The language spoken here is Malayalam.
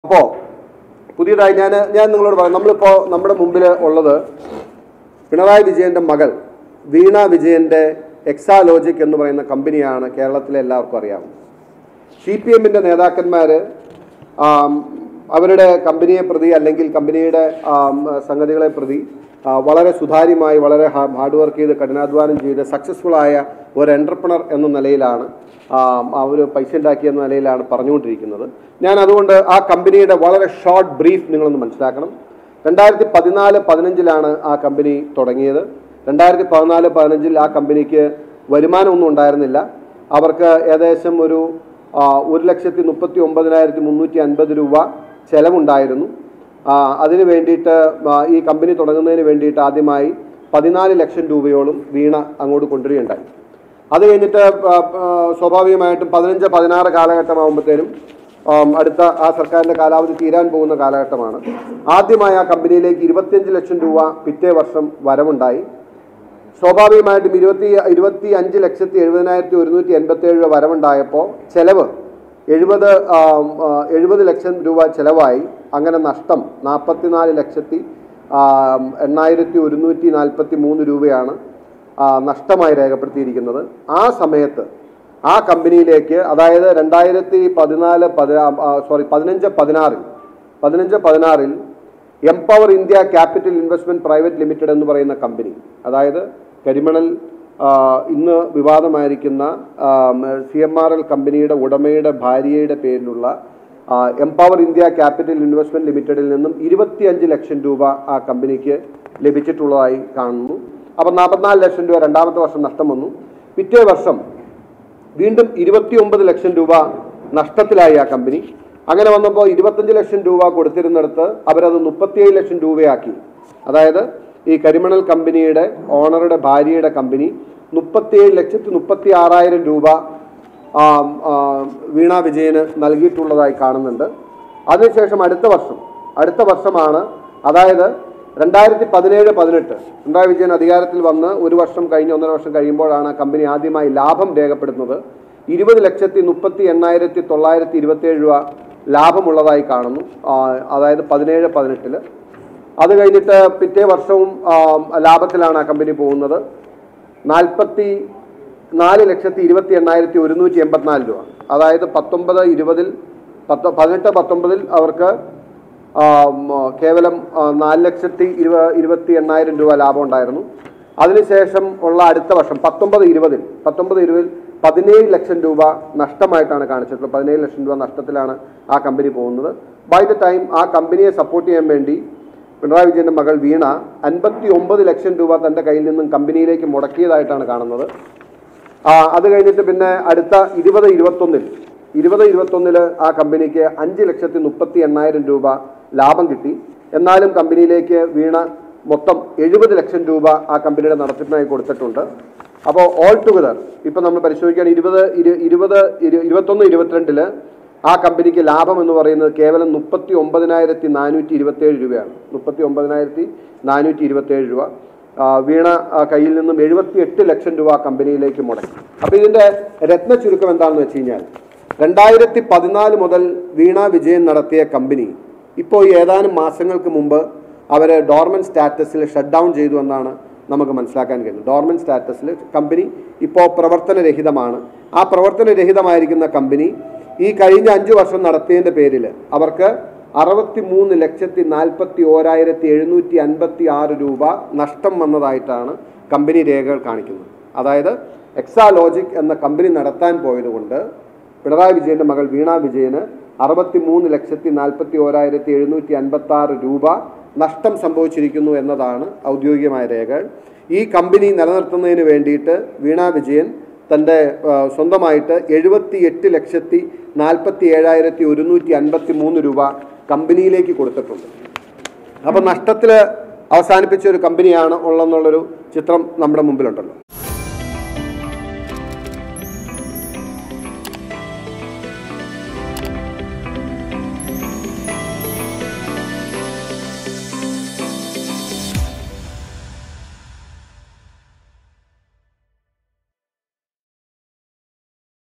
അപ്പോൾ പുതിയതായി ഞാൻ ഞാൻ നിങ്ങളോട് പറയാം നമ്മളിപ്പോൾ നമ്മുടെ മുമ്പിൽ ഉള്ളത് പിണറായി വിജയന്റെ മകൾ വീണ വിജയന്റെ എക്സാലോജിക് എന്ന് പറയുന്ന കമ്പനിയാണ് കേരളത്തിലെ എല്ലാവർക്കും അറിയാവുന്നത് സി പി എമ്മിൻ്റെ നേതാക്കന്മാർ അവരുടെ കമ്പനിയെ പ്രതി അല്ലെങ്കിൽ കമ്പനിയുടെ ആം, സംഗതികളെ പ്രതി ആ, വളരെ സുതാര്യമായി വളരെ ഹാ- ഹാർഡ് വർക്ക് ചെയ്ത് കഠിനാധ്വാനം ചെയ്ത് സക്സസ്ഫുൾ ആയ ഒരു എൻ്റർപ്രണർ എന്ന നിലയിലാണ് അവർ പൈസ ഉണ്ടാക്കിയ എന്ന നിലയിലാണ് പറഞ്ഞുകൊണ്ടിരിക്കുന്നത് ഞാൻ അതുകൊണ്ട് ആ കമ്പനിയുടെ വളരെ ഷോർട്ട് ബ്രീഫ് നിങ്ങളൊന്ന് മനസ്സിലാക്കണം രണ്ടായിരത്തി പതിനാല് പതിനഞ്ചിലാണ് ആ കമ്പനി തുടങ്ങിയത് രണ്ടായിരത്തി പതിനാല് പതിനഞ്ചിൽ ആ കമ്പനിക്ക് വരുമാനമൊന്നും ഉണ്ടായിരുന്നില്ല അവർക്ക് ഏകദേശം ഒരു ആ, ഒരു ലക്ഷത്തി മുപ്പത്തി ഒമ്പതിനായിരത്തി മുന്നൂറ്റി അൻപത് രൂപ ചെലവുണ്ടായിരുന്നു ആ, അതിന് വേണ്ടിയിട്ട് ആ, ഈ കമ്പനി തുടങ്ങുന്നതിന് വേണ്ടിയിട്ട് ആദ്യമായി പതിനാല് ലക്ഷം രൂപയോളം വീണ അങ്ങോട്ട് കൊണ്ടുവരികയുണ്ടായി അത് കഴിഞ്ഞിട്ട് ആ, ആ, സ്വാഭാവികമായിട്ടും പതിനഞ്ച് പതിനാറ് കാലഘട്ടമാകുമ്പോഴത്തേനും ആം, അടുത്ത ആ സർക്കാരിന്റെ കാലാവധി തീരാൻ പോകുന്ന കാലഘട്ടമാണ് ആദ്യമായി ആ കമ്പനിയിലേക്ക് ഇരുപത്തിയഞ്ച് ലക്ഷം രൂപ പിറ്റേ വർഷം വരവുണ്ടായി സ്വാഭാവികമായിട്ടും ഇരുപത്തി ഇരുപത്തി അഞ്ച് ലക്ഷത്തി എഴുപതിനായിരത്തി ഒരുന്നൂറ്റി എൺപത്തി ഏഴ് രൂപ വരവുണ്ടായപ്പോൾ ചെലവ് എഴുപത് ആം, ആ, എഴുപത് ലക്ഷം രൂപ ചെലവായി അങ്ങനെ നഷ്ടം നാൽപ്പത്തിനാല് ലക്ഷത്തി ആം, എണ്ണായിരത്തി ഒരുന്നൂറ്റി നാൽപ്പത്തി മൂന്ന് രൂപയാണ് ആ, നഷ്ടമായി രേഖപ്പെടുത്തിയിരിക്കുന്നത് ആ സമയത്ത് ആ കമ്പനിയിലേക്ക് അതായത് രണ്ടായിരത്തി പതിനാല് പതിനാ സോറി പതിനഞ്ച് പതിനാറിൽ പതിനഞ്ച് പതിനാറിൽ empower India capital investment private limited എന്ന് പറയുന്ന കമ്പനി അതായത് കരിമണൽ ആ, ഇന്ന് വിവാദമായിരിക്കുന്ന സി എം ആർ എൽ കമ്പനിയുടെ ഉടമയുടെ ഭാര്യയുടെ പേരിലുള്ള ആ, എംപവർ ഇന്ത്യ ക്യാപിറ്റൽ ഇൻവെസ്റ്റ്മെന്റ് ലിമിറ്റഡിൽ നിന്നും ഇരുപത്തിയഞ്ച് ലക്ഷം രൂപ ആ കമ്പനിക്ക് ലഭിച്ചിട്ടുള്ളതായി കാണുന്നു അപ്പം നാൽപ്പത്തിനാല് ലക്ഷം രൂപ രണ്ടാമത്തെ വർഷം നഷ്ടം വന്നു പിറ്റേ വർഷം വീണ്ടും ഇരുപത്തിയൊമ്പത് ലക്ഷം രൂപ നഷ്ടത്തിലായി ആ കമ്പനി അങ്ങനെ വന്നപ്പോൾ ഇരുപത്തഞ്ച് ലക്ഷം രൂപ കൊടുത്തിരുന്നിടത്ത് അവരത് മുപ്പത്തിയേഴ് ലക്ഷം രൂപയാക്കി അതായത് ഈ കരിമണൽ കമ്പനിയുടെ ഓണറുടെ ഭാര്യയുടെ കമ്പനി മുപ്പത്തിയേഴ് ലക്ഷത്തി മുപ്പത്തി ആറായിരം രൂപ ആ, ആ, വീണ വിജയന് നൽകിയിട്ടുള്ളതായി കാണുന്നുണ്ട് അതിനുശേഷം അടുത്ത വർഷം അടുത്ത വർഷമാണ് അതായത് രണ്ടായിരത്തി പതിനേഴ് പതിനെട്ട് പിണറായി വിജയൻ അധികാരത്തിൽ വന്ന് ഒരു വർഷം കഴിഞ്ഞ് ഒന്നര വർഷം കഴിയുമ്പോഴാണ് കമ്പനി ആദ്യമായി ലാഭം രേഖപ്പെടുത്തുന്നത് ഇരുപത് ലക്ഷത്തി മുപ്പത്തി എണ്ണായിരത്തി തൊള്ളായിരത്തി ഇരുപത്തിയേഴ് രൂപ ലാഭമുള്ളതായി കാണുന്നു ആ, അതായത് പതിനേഴ് പതിനെട്ടില് അത് കഴിഞ്ഞിട്ട് പിറ്റേ വർഷവും ആ, ലാഭത്തിലാണ് ആ കമ്പനി പോകുന്നത് നാൽപ്പത്തി നാല് ലക്ഷത്തി ഇരുപത്തി എണ്ണായിരത്തി ഒരുന്നൂറ്റി എൺപത്തിനാല് രൂപ അതായത് പത്തൊമ്പത് ഇരുപതിൽ പത്ത് പതിനെട്ട് പത്തൊമ്പതിൽ അവർക്ക് ആ, ഉം, കേവലം ആ, നാല് ലക്ഷത്തി ഇരുപ ഇരുപത്തി എണ്ണായിരം രൂപ ലാഭം ഉണ്ടായിരുന്നു അതിനുശേഷം ഉള്ള അടുത്ത വർഷം പത്തൊമ്പത് ഇരുപതിൽ പത്തൊമ്പത് ഇരുപതിൽ പതിനേഴ് ലക്ഷം രൂപ നഷ്ടമായിട്ടാണ് കാണിച്ചിട്ടുള്ളത് പതിനേഴ് ലക്ഷം രൂപ നഷ്ടത്തിലാണ് ആ കമ്പനി പോകുന്നത് ബൈ ദ ടൈം ആ കമ്പനിയെ സപ്പോർട്ട് ചെയ്യാൻ വേണ്ടി പിണറായി വിജയന്റെ മകൾ വീണ അൻപത്തി ഒമ്പത് ലക്ഷം രൂപ തന്റെ കയ്യിൽ നിന്നും കമ്പനിയിലേക്ക് മുടക്കിയതായിട്ടാണ് കാണുന്നത് ആ, അത് കഴിഞ്ഞിട്ട് പിന്നെ അടുത്ത ഇരുപത് ഇരുപത്തൊന്നിൽ ഇരുപത് ഇരുപത്തൊന്നില് ആ കമ്പനിക്ക് അഞ്ച് ലക്ഷത്തി മുപ്പത്തി എണ്ണായിരം രൂപ ലാഭം കിട്ടി എന്നാലും കമ്പനിയിലേക്ക് വീണ മൊത്തം എഴുപത് ലക്ഷം രൂപ ആ കമ്പനിയുടെ നടത്തിപ്പിനായി കൊടുത്തിട്ടുണ്ട് അപ്പോൾ ഓൾ ടുഗദർ ഇപ്പം നമ്മൾ പരിശോധിക്കുകയാണ് ഇരുപത് ഇരു- ഇരുപത് ഇരു- ഇരുപത്തൊന്ന് ഇരുപത്തിരണ്ടില് ആ കമ്പനിക്ക് ലാഭം എന്ന് പറയുന്നത് കേവലം മുപ്പത്തി ഒമ്പതിനായിരത്തി നാനൂറ്റി ഇരുപത്തേഴ് രൂപയാണ് മുപ്പത്തി ഒമ്പതിനായിരത്തി നാനൂറ്റി ഇരുപത്തേഴ് രൂപ ആ, വീണ ആ, കയ്യിൽ നിന്നും എഴുപത്തി എട്ട് ലക്ഷം രൂപ ആ കമ്പനിയിലേക്ക് മുടക്കി അപ്പോൾ ഇതിന്റെ രത്ന ചുരുക്കം എന്താണെന്ന് വെച്ച് കഴിഞ്ഞാൽ രണ്ടായിരത്തി പതിനാല് മുതൽ വീണ വിജയൻ നടത്തിയ കമ്പനി ഇപ്പോൾ ഏതാനും മാസങ്ങൾക്ക് മുമ്പ് അവരെ ഡോർമൻ സ്റ്റാറ്റസിൽ ഷട്ട് ഡൗൺ ചെയ്തു എന്നാണ് നമുക്ക് മനസ്സിലാക്കാൻ കഴിയുന്നത് ഡോർമൻ സ്റ്റാറ്റസിൽ കമ്പനി ഇപ്പോൾ പ്രവർത്തനരഹിതമാണ് ആ പ്രവർത്തനരഹിതമായിരിക്കുന്ന കമ്പനി ഈ കഴിഞ്ഞ അഞ്ചു വർഷം നടത്തിയതിൻ്റെ പേരിൽ അവർക്ക് അറുപത്തി മൂന്ന് ലക്ഷത്തി നാൽപ്പത്തി ഓരായിരത്തി എഴുന്നൂറ്റി അൻപത്തി ആറ് രൂപ നഷ്ടം വന്നതായിട്ടാണ് കമ്പനി രേഖകൾ കാണിക്കുന്നത് അതായത് എക്സാലോജിക് എന്ന കമ്പനി നടത്താൻ പോയതുകൊണ്ട് പിണറായി വിജയന്റെ മകൾ വീണ വിജയന് അറുപത്തി മൂന്ന് ലക്ഷത്തി നാൽപ്പത്തി ഓരായിരത്തി എഴുന്നൂറ്റി അൻപത്തി ആറ് രൂപ നഷ്ടം സംഭവിച്ചിരിക്കുന്നു എന്നതാണ് ഔദ്യോഗികമായ രേഖകൾ ഈ കമ്പനി നിലനിർത്തുന്നതിന് വേണ്ടിയിട്ട് വീണ വിജയൻ തൻ്റെ ആ, സ്വന്തമായിട്ട് എഴുപത്തി എട്ട് ലക്ഷത്തി നാൽപ്പത്തി ഏഴായിരത്തി ഒരുന്നൂറ്റി അൻപത്തി മൂന്ന് രൂപ കമ്പനിയിലേക്ക് കൊടുത്തിട്ടുണ്ട് അപ്പം നഷ്ടത്തിൽ അവസാനിപ്പിച്ച ഒരു കമ്പനിയാണ് ഉള്ളതെന്നുള്ളൊരു ചിത്രം നമ്മുടെ മുമ്പിലുണ്ടല്ലോ